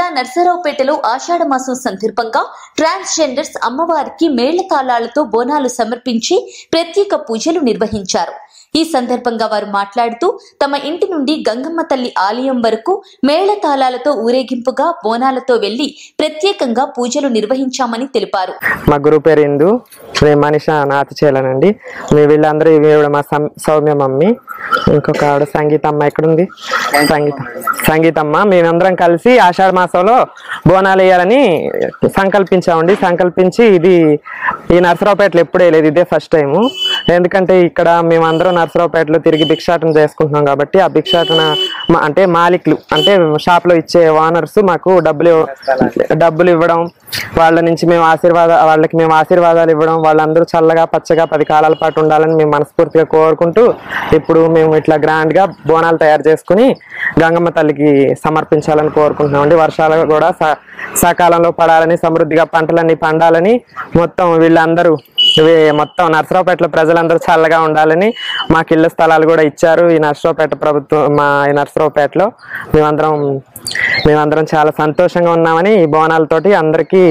నర్సరావుపేటలో ఆషాఢ మాసం సందర్భంగా ట్రాన్స్జెండర్స్ అమ్మవారికి మేళతాళాలతో బోనాలు సమర్పించి ప్రత్యేక పూజలు నిర్వహించారు ఈ సందర్భంగా వారు మాట్లాడుతూ తమ ఇంటి నుండి గంగమ్మ తల్లి ఆలయం వరకు మేళతాళాలతో ఊరేగింపుగా బోనాలతో వెళ్లి ప్రత్యేకంగా పూజలు నిర్వహించామని తెలిపారు మా గురువు పేరు ఇందు మేము మనిష నాతి చేయాలనండి మీ వీళ్ళందరూ ఇవి కూడా మా సం- సౌమ్య మమ్మీ ఇంకొక ఆవిడ సంగీతమ్మ ఎక్కడుంది సంగీత సంగీతమ్మ మేమందరం కలిసి ఆషాఢ మాసంలో బోనాలు వేయాలని సంకల్పించామండి సంకల్పించి ఇది ఈ నర్సరావుపేటలో ఎప్పుడే లేదు ఇదే ఫస్ట్ టైము ఎందుకంటే ఇక్కడ మేమందరం నర్సరావుపేటలో తిరిగి భిక్షాటన చేసుకుంటున్నాం కాబట్టి ఆ భిక్షాటన మా- అంటే మాలిక్లు అంటే షాప్లో ఇచ్చే ఓనర్స్ మాకు డబ్బులు డబ్బులు ఇవ్వడం వాళ్ళ నుంచి మేము ఆశీర్వాద వాళ్ళకి మేము ఆశీర్వాదాలు ఇవ్వడం వాళ్ళందరూ చల్లగా పచ్చగా పది కాలాల పాటు ఉండాలని మేము మనస్ఫూర్తిగా కోరుకుంటూ ఇప్పుడు మేము ఇట్లా గ్రాండ్ గా బోనాలు తయారు చేసుకుని గంగమ్మ తల్లికి సమర్పించాలని కోరుకుంటున్నామండి వర్షాలు కూడా స- సకాలంలో పడాలని సమృద్ధిగా పంటలన్నీ పండాలని మొత్తం వీళ్ళందరూ ఇవి మొత్తం నర్సరావుపేటలో ప్రజలందరూ చల్లగా ఉండాలని మాకు ఇళ్ల స్థలాలు కూడా ఇచ్చారు ఈ నర్సరావుపేట ప్రభుత్వం మా ఈ నర్సరావుపేటలో మేమందరం మేమందరం చాలా సంతోషంగా ఉన్నామని ఈ బోనాలతోటి అందరికీ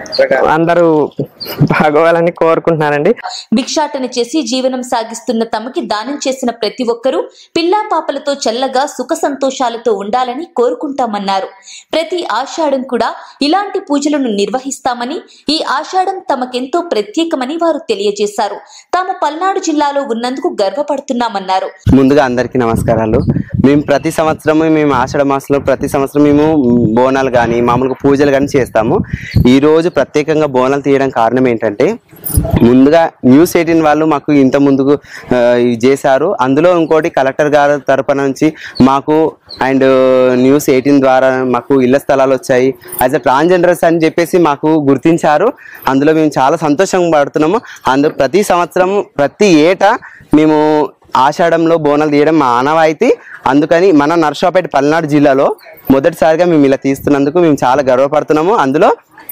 అందరూ బాగోవాలని కోరుకుంటున్నానండి భిక్షాటన చేసి జీవనం సాగిస్తున్న తమకి దానం చేసిన ప్రతి ఒక్కరూ పిల్లా పాపలతో చల్లగా సుఖ సంతోషాలతో ఉండాలని కోరుకుంటామన్నారు ప్రతి ఆషాఢం కూడా ఇలాంటి పూజలను నిర్వహిస్తామని ఈ ఆషాఢం తమకెంతో ప్రత్యేకమని వారు తెలియజేశారు తాము పల్నాడు జిల్లాలో ఉన్నందుకు గర్వపడుతున్నామన్నారు ముందుగా అందరికీ నమస్కారాలు మేము ప్రతి సంవత్సరం మేము ఆషాఢ మాసంలో ప్రతి సంవత్సరం మేము బోనాలు కానీ మామూలుగా పూజలు కానీ చేస్తాము ఈ రోజు ప్రత్యేకంగా బోనాలు తీయడం కారణం ఏంటంటే ముందుగా న్యూస్ ఎయిటీన్ వాళ్ళు మాకు ఇంత ముందుకు ఆ, ఇవి చేశారు అందులో ఇంకోటి కలెక్టర్ గారి తరపున నుంచి మాకు అండ్ న్యూస్ ఎయిటీన్ ద్వారా మాకు ఇళ్ల స్థలాలు వచ్చాయి యాజ్ అ ట్రాన్స్జెండర్స్ అని చెప్పేసి మాకు గుర్తించారు అందులో మేము చాలా సంతోషం పడుతున్నాము అందు ప్రతి సంవత్సరం ప్రతి ఏటా మేము ఆషాఢంలో బోనాలు తీయడం మా ఆనవాయితీ అందుకని మన నర్సాపేట పల్నాడు జిల్లాలో మొదటిసారిగా మేము ఇలా తీస్తున్నందుకు మేము చాలా గర్వపడుతున్నాము అందులో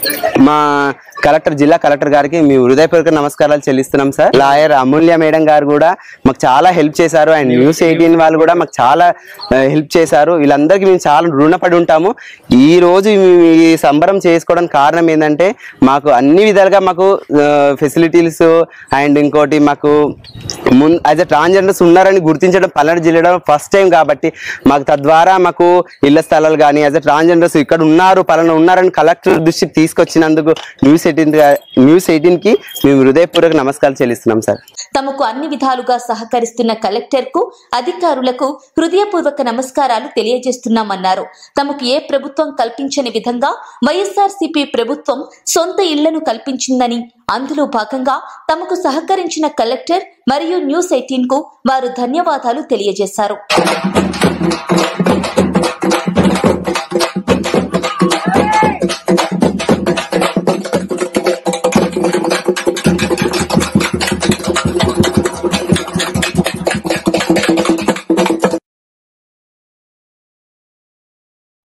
మా కలెక్టర్ జిల్లా కలెక్టర్ గారికి మేము హృదయపూర్వక నమస్కారాలు చెల్లిస్తున్నాం సార్ లాయర్ అమూల్య మేడం గారు కూడా మాకు చాలా హెల్ప్ చేశారు అండ్ న్యూస్ ఎయిటీన్ వాళ్ళు కూడా మాకు చాలా హెల్ప్ చేశారు వీళ్ళందరికీ మేము చాలా రుణపడి ఉంటాము ఈ రోజు ఈ- ఈ సంబరం చేసుకోవడానికి కారణం ఏంటంటే మాకు అన్ని విధాలుగా మాకు ఫెసిలిటీస్ అండ్ ఇంకోటి మాకు ముందు యాజ్ అ ట్రాన్స్జెండర్స్ ఉన్నారని గుర్తించడం పల్నాడు జిల్లాలో ఫస్ట్ టైం కాబట్టి మాకు తద్వారా మాకు ఇళ్ల స్థలాలు కానీ యాజ్ అ ట్రాన్స్జెండర్స్ ఇక్కడ ఉన్నారు పలానా ఉన్నారని కలెక్టర్ దృష్టికి తీసుకొచ్చినందుకు న్యూస్ ఎయిటీన్ న్యూస్ ఎయిటీన్ కి మేము హృదయపూర్వక నమస్కారాలు చెల్లిస్తున్నాం సార్ తమకు అన్ని విధాలుగా సహకరిస్తున్న కలెక్టర్ కు అధికారులకు హృదయపూర్వక నమస్కారాలు తెలియజేస్తున్నామన్నారు తమకు ఏ ప్రభుత్వం కల్పించని విధంగా వైఎస్ఆర్సీపీ ప్రభుత్వం సొంత ఇళ్లను కల్పించిందని అందులో భాగంగా తమకు సహకరించిన కలెక్టర్ మరియు న్యూస్ ఎయిటీన్ కు వారు ధన్యవాదాలు తెలియజేశారు